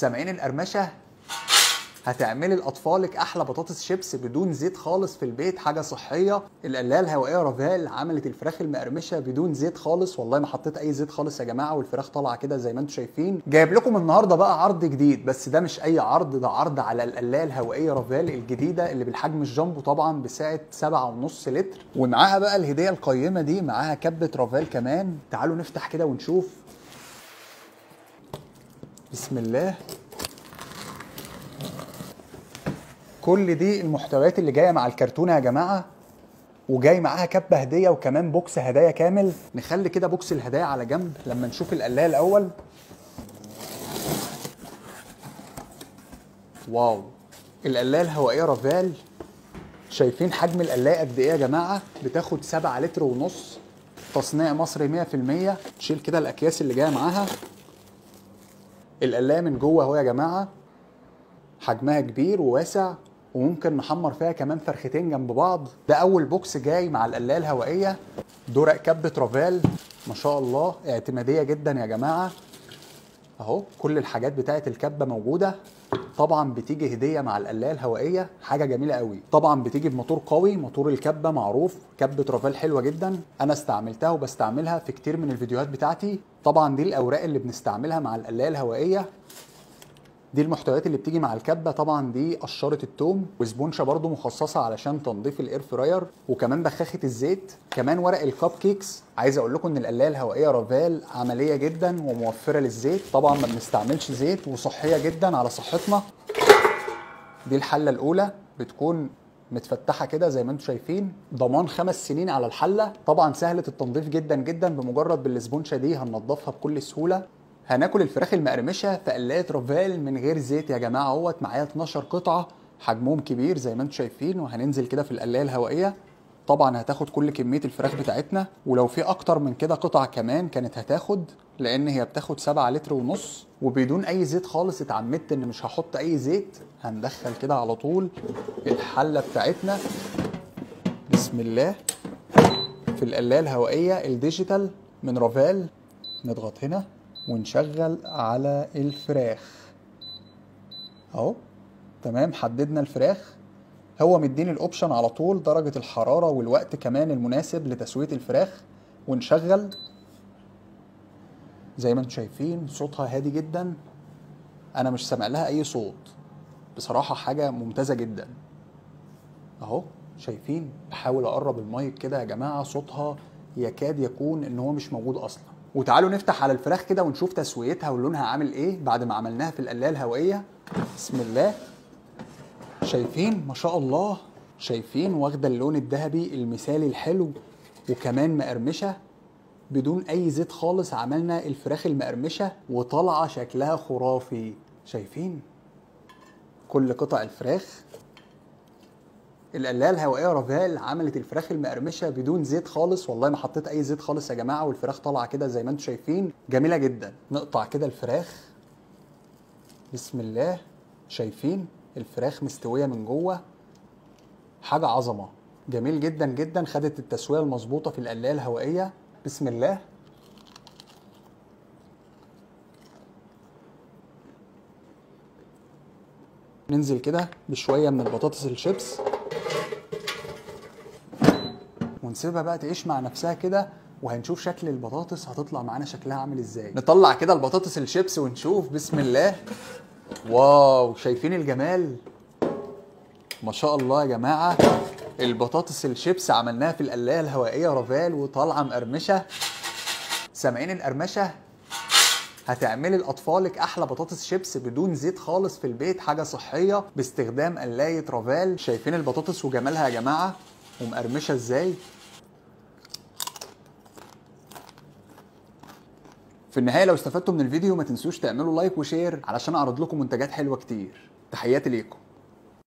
سامعين القرمشه هتعملي لاطفالك احلى بطاطس شيبس بدون زيت خالص في البيت حاجه صحيه القلايه الهوائيه رافال عملت الفراخ المقرمشه بدون زيت خالص والله ما حطيت اي زيت خالص يا جماعه والفراخ طالعه كده زي ما انتم شايفين جايب لكم النهارده بقى عرض جديد بس ده مش اي عرض ده عرض على القلايه الهوائيه رافال الجديده اللي بالحجم الجامبو طبعا بسعه 7.5 لتر ومعاها بقى الهديه القيمه دي معاها كبه رافال كمان تعالوا نفتح كده ونشوف بسم الله كل دي المحتويات اللي جايه مع الكرتونه يا جماعه وجاي معاها كبه هديه وكمان بوكس هدايا كامل نخلي كده بوكس الهدايا على جنب لما نشوف القلايه الاول واو القلايه الهوائيه رافال شايفين حجم القلايه قد ايه يا جماعه بتاخد 7 لتر ونص تصنيع مصري 100% تشيل كده الاكياس اللي جايه معاها القلايه من جوه اهو يا جماعه حجمها كبير وواسع وممكن نحمر فيها كمان فرختين جنب بعض ده اول بوكس جاي مع القلايه الهوائيه درق كبه رافال ما شاء الله اعتماديه جدا يا جماعه اهو كل الحاجات بتاعه الكبه موجوده طبعا بتيجي هديه مع القلايه الهوائيه حاجه جميله قوي طبعا بتيجي بموتور قوي موتور الكبه معروف كبه رافال حلوه جدا انا استعملتها وبستعملها في كتير من الفيديوهات بتاعتي طبعا دي الاوراق اللي بنستعملها مع القلايه الهوائيه دي المحتويات اللي بتيجي مع الكبه طبعا دي قشره التوم وسبونشه برضو مخصصه علشان تنظيف الاير فراير وكمان بخاخه الزيت كمان ورق الكب كيكس عايز اقول لكم ان القلايه الهوائيه رافال عمليه جدا وموفره للزيت طبعا ما بنستعملش زيت وصحيه جدا على صحتنا دي الحله الاولى بتكون متفتحه كده زي ما انتم شايفين ضمان خمس سنين على الحله طبعا سهله التنظيف جدا جدا بمجرد بالسبونشه دي هننضفها بكل سهوله هناكل الفراخ المقرمشه في قلايه رافال من غير زيت يا جماعه اهوت معايا 12 قطعه حجمهم كبير زي ما انتم شايفين وهننزل كده في القلايه الهوائيه طبعا هتاخد كل كميه الفراخ بتاعتنا ولو في اكتر من كده قطع كمان كانت هتاخد لان هي بتاخد 7 لتر ونص وبدون اي زيت خالص اتعمدت ان مش هحط اي زيت هندخل كده على طول الحله بتاعتنا بسم الله في القلايه الهوائيه الديجيتال من رافال نضغط هنا ونشغل على الفراخ اهو تمام حددنا الفراخ هو مديني الاوبشن على طول درجة الحرارة والوقت كمان المناسب لتسوية الفراخ ونشغل زي ما انتم شايفين صوتها هادي جدا انا مش سامع لها اي صوت بصراحة حاجة ممتازة جدا اهو شايفين بحاول اقرب المايك كده يا جماعة صوتها يكاد يكون ان هو مش موجود اصلا وتعالوا نفتح على الفراخ كده ونشوف تسويتها ولونها عامل ايه بعد ما عملناها في القلايه الهوائيه بسم الله شايفين ما شاء الله شايفين واخده اللون الذهبي المثالي الحلو وكمان مقرمشه بدون اي زيت خالص عملنا الفراخ المقرمشه وطالعه شكلها خرافي شايفين كل قطع الفراخ القلايه الهوائيه رافال عملت الفراخ المقرمشه بدون زيت خالص والله ما حطيت اي زيت خالص يا جماعه والفراخ طالعه كده زي ما انتم شايفين جميله جدا نقطع كده الفراخ بسم الله شايفين الفراخ مستويه من جوه حاجه عظمه جميل جدا جدا خدت التسويه المظبوطه في القلايه الهوائيه بسم الله ننزل كده بشويه من البطاطس الشيبس ونسيبها بقى تعيش مع نفسها كده وهنشوف شكل البطاطس هتطلع معانا شكلها عامل ازاي نطلع كده البطاطس الشيبس ونشوف بسم الله واو شايفين الجمال ما شاء الله يا جماعه البطاطس الشيبس عملناها في القلايه الهوائيه رافال وطالعه مقرمشه سامعين القرمشه هتعملي لاطفالك احلى بطاطس شيبس بدون زيت خالص في البيت حاجه صحيه باستخدام قلايه رافال شايفين البطاطس وجمالها يا جماعه ومقرمشه ازاي في النهايه لو استفدتوا من الفيديو ما تنسوش تعملوا لايك وشير علشان اعرض لكم منتجات حلوه كتير تحياتي ليكم